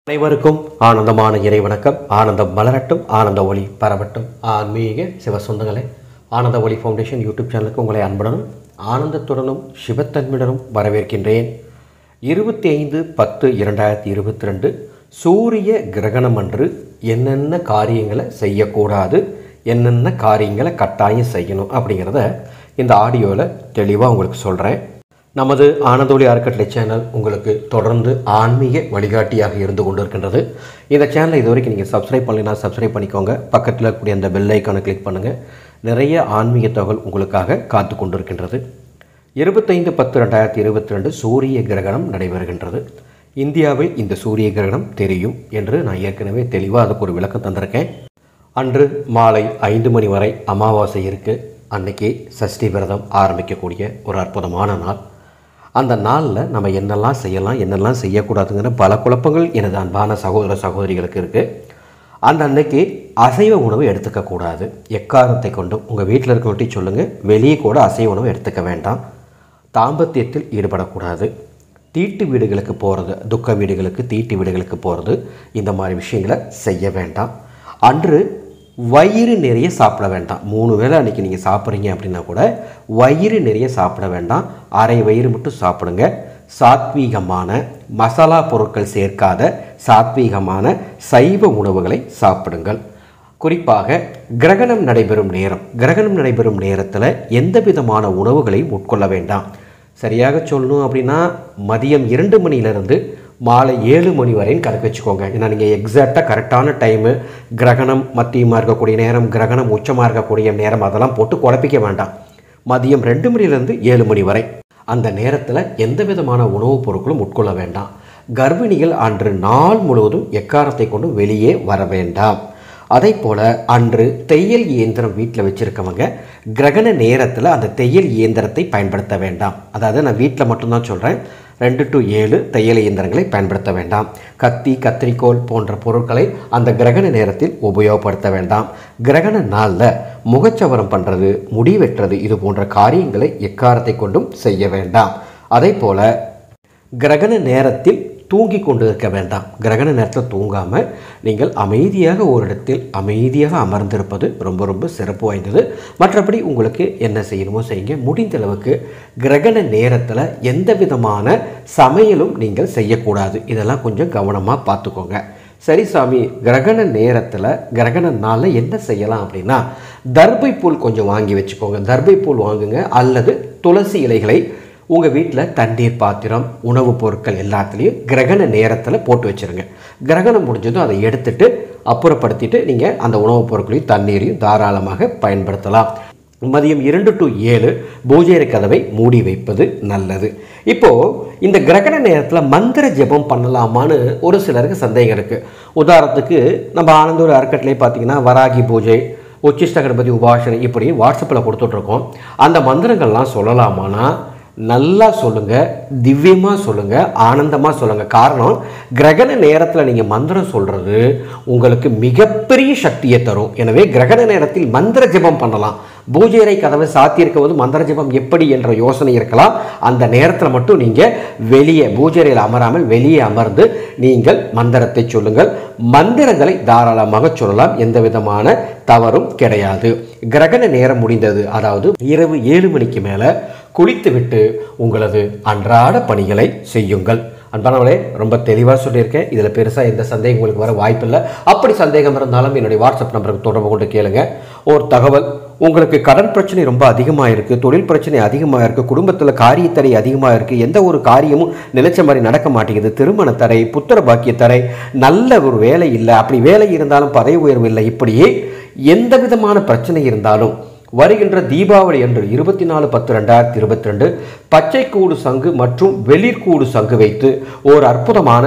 அனைவருக்கும் ஆனந்தமான இறை வணக்கம் ஆனந்தம் மலரட்டும் ஆனந்த ஒளி பரவட்டும் ஆன்மீக சிவ சொந்தங்களே ஆனந்த ஒளி ஃபவுண்டேஷன் யூடியூப் சேனலுக்கு உங்களை அன்புடனும் ஆனந்தத்துடனும் சிவத்தன்மையுடனும் வரவேற்கின்றேன் இருபத்தி ஐந்து பத்து இரண்டாயிரத்தி இருபத்தி ரெண்டு சூரிய கிரகணம் அன்று என்னென்ன காரியங்களை செய்யக்கூடாது என்னென்ன காரியங்களை கட்டாயம் செய்யணும் அப்படிங்கிறத இந்த ஆடியோவில் தெளிவாக உங்களுக்கு சொல்கிறேன் நமது ஆனந்தொலி அறக்கட்டளை சேனல் உங்களுக்கு தொடர்ந்து ஆன்மீக வழிகாட்டியாக இருந்து கொண்டிருக்கின்றது இந்த சேனலை இது வரைக்கும் நீங்கள் சப்ஸ்கிரைப் பண்ணலைன்னா சப்ஸ்கிரைப் பண்ணிக்கோங்க பக்கத்தில் இருக்கக்கூடிய அந்த பெல் ஐக்கானை கிளிக் பண்ணுங்கள் நிறைய ஆன்மீக தகவல் உங்களுக்காக காத்து கொண்டிருக்கின்றது இருபத்தைந்து பத்து ரெண்டாயிரத்தி இருபத்தி ரெண்டு சூரிய கிரகணம் நடைபெறுகின்றது இந்தியாவில் இந்த சூரிய கிரகணம் தெரியும் என்று நான் ஏற்கனவே தெளிவாக அதுக்கு ஒரு விளக்கம் தந்திருக்கேன் அன்று மாலை ஐந்து மணி வரை அமாவாசை இருக்குது அன்னைக்கு சஷ்டி விரதம் ஆரம்பிக்கக்கூடிய ஒரு அற்புதமான நாள் அந்த நாளில் நம்ம என்னெல்லாம் செய்யலாம் என்னெல்லாம் செய்யக்கூடாதுங்கிற பல குழப்பங்கள் எனது அன்பான சகோதர சகோதரிகளுக்கு இருக்குது அந்த அன்னைக்கு அசைவ உணவு எடுத்துக்கக்கூடாது எக்காரத்தை கொண்டும் உங்கள் வீட்டில் இருக்கவட்டி சொல்லுங்கள் வெளியே கூட அசைவ உணவு எடுத்துக்க வேண்டாம் தாம்பத்தியத்தில் ஈடுபடக்கூடாது தீட்டு வீடுகளுக்கு போகிறது துக்க வீடுகளுக்கு தீட்டு வீடுகளுக்கு போகிறது இந்த மாதிரி விஷயங்களை செய்ய வேண்டாம் அன்று வயிறு நிறைய சாப்பிட வேண்டாம் மூணு வேளை அன்றைக்கி நீங்கள் சாப்பிட்றீங்க அப்படின்னா கூட வயிறு நிறைய சாப்பிட வேண்டாம் அரை வயிறு மட்டும் சாப்பிடுங்க சாத்வீகமான மசாலா பொருட்கள் சேர்க்காத சாத்வீகமான சைவ உணவுகளை சாப்பிடுங்கள் குறிப்பாக கிரகணம் நடைபெறும் நேரம் கிரகணம் நடைபெறும் நேரத்தில் எந்த விதமான உணவுகளையும் உட்கொள்ள வேண்டாம் சரியாக சொல்லணும் அப்படின்னா மதியம் இரண்டு மணியிலிருந்து மாலை ஏழு மணி வரையும் கணக்கு வச்சுக்கோங்க ஏன்னா நீங்கள் எக்ஸாக்டாக கரெக்டான டைமு கிரகணம் மத்தியமாக இருக்கக்கூடிய நேரம் கிரகணம் உச்சமாக இருக்கக்கூடிய நேரம் அதெல்லாம் போட்டு குழப்பிக்க வேண்டாம் மதியம் ரெண்டு மணிலேருந்து ஏழு மணி வரை அந்த நேரத்தில் எந்த விதமான உணவுப் பொருட்களும் உட்கொள்ள வேண்டாம் கர்ப்பிணிகள் அன்று நாள் முழுவதும் எக்காரத்தை கொண்டு வெளியே வர வேண்டாம் அதே போல் அன்று தையல் இயந்திரம் வீட்டில் வச்சுருக்கவங்க கிரகண நேரத்தில் அந்த தையல் இயந்திரத்தை பயன்படுத்த வேண்டாம் அதாவது நான் வீட்டில் மட்டும்தான் சொல்கிறேன் ரெண்டு டு ஏழு தையல் இயந்திரங்களை பயன்படுத்த வேண்டாம் கத்தி கத்திரிக்கோல் போன்ற பொருட்களை அந்த கிரகண நேரத்தில் உபயோகப்படுத்த வேண்டாம் கிரகண நாளில் முகச்சவரம் பண்ணுறது முடி வெட்டுறது இது போன்ற காரியங்களை எக்காரத்தை கொண்டும் செய்ய வேண்டாம் அதே போல் கிரகண நேரத்தில் தூங்கி கொண்டு இருக்க வேண்டாம் கிரகண நேரத்தில் தூங்காமல் நீங்கள் அமைதியாக ஒரு இடத்தில் அமைதியாக அமர்ந்திருப்பது ரொம்ப ரொம்ப சிறப்பு வாய்ந்தது மற்றபடி உங்களுக்கு என்ன செய்யணுமோ செய்யுங்க முடிந்த அளவுக்கு கிரகண நேரத்தில் எந்த விதமான சமையலும் நீங்கள் செய்யக்கூடாது இதெல்லாம் கொஞ்சம் கவனமாக பார்த்துக்கோங்க சரி சாமி கிரகண நேரத்தில் கிரகண நாளில் என்ன செய்யலாம் அப்படின்னா தர்பை பூல் கொஞ்சம் வாங்கி வச்சுக்கோங்க தர்பை பூல் வாங்குங்க அல்லது துளசி இலைகளை உங்கள் வீட்டில் தண்ணீர் பாத்திரம் உணவுப் பொருட்கள் எல்லாத்துலேயும் கிரகண நேரத்தில் போட்டு வச்சுருங்க கிரகணம் முடிஞ்சதும் அதை எடுத்துட்டு அப்புறப்படுத்திட்டு நீங்கள் அந்த உணவுப் பொருட்களையும் தண்ணீரையும் தாராளமாக பயன்படுத்தலாம் மதியம் இரண்டு டு ஏழு பூஜை கதவை மூடி வைப்பது நல்லது இப்போது இந்த கிரகண நேரத்தில் மந்திர ஜெபம் பண்ணலாமான்னு ஒரு சிலருக்கு சந்தேகம் இருக்குது உதாரணத்துக்கு நம்ம ஆனந்தூர் அறக்கட்டளை பார்த்தீங்கன்னா வராகி பூஜை உச்சிஷ்ட கணபதி உபாசனை இப்படி வாட்ஸ்அப்பில் கொடுத்துட்ருக்கோம் அந்த மந்திரங்கள்லாம் சொல்லலாமான்னா நல்லா சொல்லுங்கள் திவ்யமாக சொல்லுங்கள் ஆனந்தமாக சொல்லுங்கள் காரணம் கிரகண நேரத்தில் நீங்கள் மந்திரம் சொல்கிறது உங்களுக்கு மிகப்பெரிய சக்தியை தரும் எனவே கிரகண நேரத்தில் மந்திர ஜெபம் பண்ணலாம் பூஜையறை கதவை சாத்தியிருக்கும் போது மந்திர ஜெபம் எப்படி என்ற யோசனை இருக்கலாம் அந்த நேரத்தில் மட்டும் நீங்கள் வெளியே பூஜையறையில் அமராமல் வெளியே அமர்ந்து நீங்கள் மந்திரத்தை சொல்லுங்கள் மந்திரங்களை தாராளமாக சொல்லலாம் எந்த விதமான தவறும் கிடையாது கிரகண நேரம் முடிந்தது அதாவது இரவு ஏழு மணிக்கு மேலே குளித்துவிட்டு உங்களது அன்றாட பணிகளை செய்யுங்கள் அன்பானவளே ரொம்ப தெளிவாக சொல்லியிருக்கேன் இதில் பெருசாக எந்த சந்தேகம் உங்களுக்கு வர வாய்ப்பில்லை அப்படி சந்தேகம் இருந்தாலும் என்னுடைய வாட்ஸ்அப் நம்பருக்கு தொடர்பு கொண்டு கேளுங்க ஒரு தகவல் உங்களுக்கு கடன் பிரச்சனை ரொம்ப அதிகமாக இருக்குது தொழில் பிரச்சனை அதிகமாக இருக்குது குடும்பத்தில் காரியத்தடை அதிகமாக இருக்குது எந்த ஒரு காரியமும் நினைச்ச மாதிரி நடக்க மாட்டேங்குது திருமண தடை புத்திர பாக்கிய தடை நல்ல ஒரு வேலை இல்லை அப்படி வேலை இருந்தாலும் பதவி உயர்வு இல்லை இப்படியே எந்த விதமான பிரச்சனை இருந்தாலும் வருகின்ற தீபாவளி அன்று இருபத்தி நாலு பத்து ரெண்டாயிரத்தி இருபத்தி ரெண்டு பச்சைக்கூடு சங்கு மற்றும் வெளிர்கூடு சங்கு வைத்து ஒரு அற்புதமான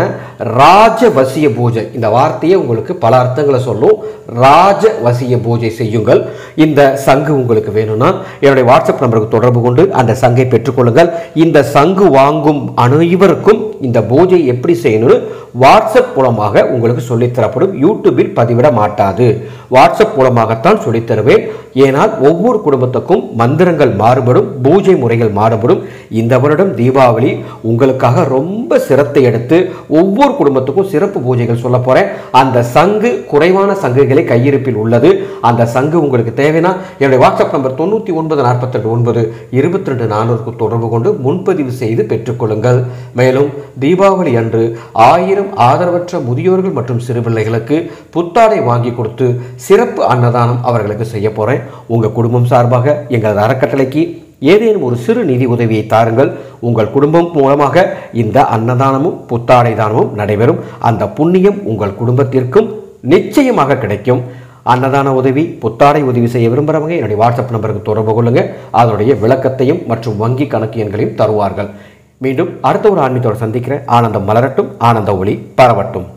ராஜவசிய பூஜை இந்த வார்த்தையே உங்களுக்கு பல அர்த்தங்களை சொல்லும் ராஜவசிய பூஜை செய்யுங்கள் இந்த சங்கு உங்களுக்கு வேணும்னா என்னுடைய வாட்ஸ்அப் நம்பருக்கு தொடர்பு கொண்டு அந்த சங்கை பெற்றுக்கொள்ளுங்கள் இந்த சங்கு வாங்கும் அனைவருக்கும் இந்த பூஜை எப்படி செய்யணும்னு வாட்ஸ்அப் மூலமாக உங்களுக்கு சொல்லித் தரப்படும் யூடியூபில் பதிவிட மாட்டாது வாட்ஸ்அப் மூலமாகத்தான் சொல்லித் தருவேன் ஏனால் ஒவ்வொரு குடும்பத்துக்கும் மந்திரங்கள் மாறுபடும் பூஜை முறைகள் மாறுபடும் இந்த வருடம் தீபாவளி உங்களுக்காக ரொம்ப சிரத்தை எடுத்து ஒவ்வொரு குடும்பத்துக்கும் சிறப்பு பூஜைகள் சொல்ல போறேன் அந்த சங்கு குறைவான சங்குகளை கையிருப்பில் உள்ளது அந்த சங்கு உங்களுக்கு தேவைன்னா என்னுடைய வாட்ஸ்அப் நம்பர் தொண்ணூற்றி ஒன்பது நாற்பத்தெட்டு ஒன்பது இருபத்தி ரெண்டு நானூறுக்கு தொடர்பு கொண்டு முன்பதிவு செய்து பெற்றுக்கொள்ளுங்கள் மேலும் தீபாவளி அன்று ஆயிரம் ஆதரவற்ற முதியோர்கள் மற்றும் சிறுபிள்ளைகளுக்கு புத்தாடை வாங்கி கொடுத்து சிறப்பு அன்னதானம் அவர்களுக்கு செய்ய போறேன் உங்க குடும்பம் சார்பாக எங்களது அறக்கட்டளைக்கு ஏதேனும் ஒரு சிறு நிதி உதவியை தாருங்கள் உங்கள் குடும்பம் மூலமாக இந்த அன்னதானமும் புத்தாடை தானமும் நடைபெறும் அந்த புண்ணியம் உங்கள் குடும்பத்திற்கும் நிச்சயமாக கிடைக்கும் அன்னதான உதவி புத்தாடை உதவி செய்ய விரும்புகிறவங்க என்னுடைய வாட்ஸ்அப் நம்பருக்கு தொடர்பு கொள்ளுங்க அதனுடைய விளக்கத்தையும் மற்றும் வங்கி கணக்கு எண்களையும் தருவார்கள் மீண்டும் அடுத்த ஒரு ஆன்மீகத்தோடு சந்திக்கிறேன் ஆனந்தம் மலரட்டும் ஆனந்த ஒளி பரவட்டும்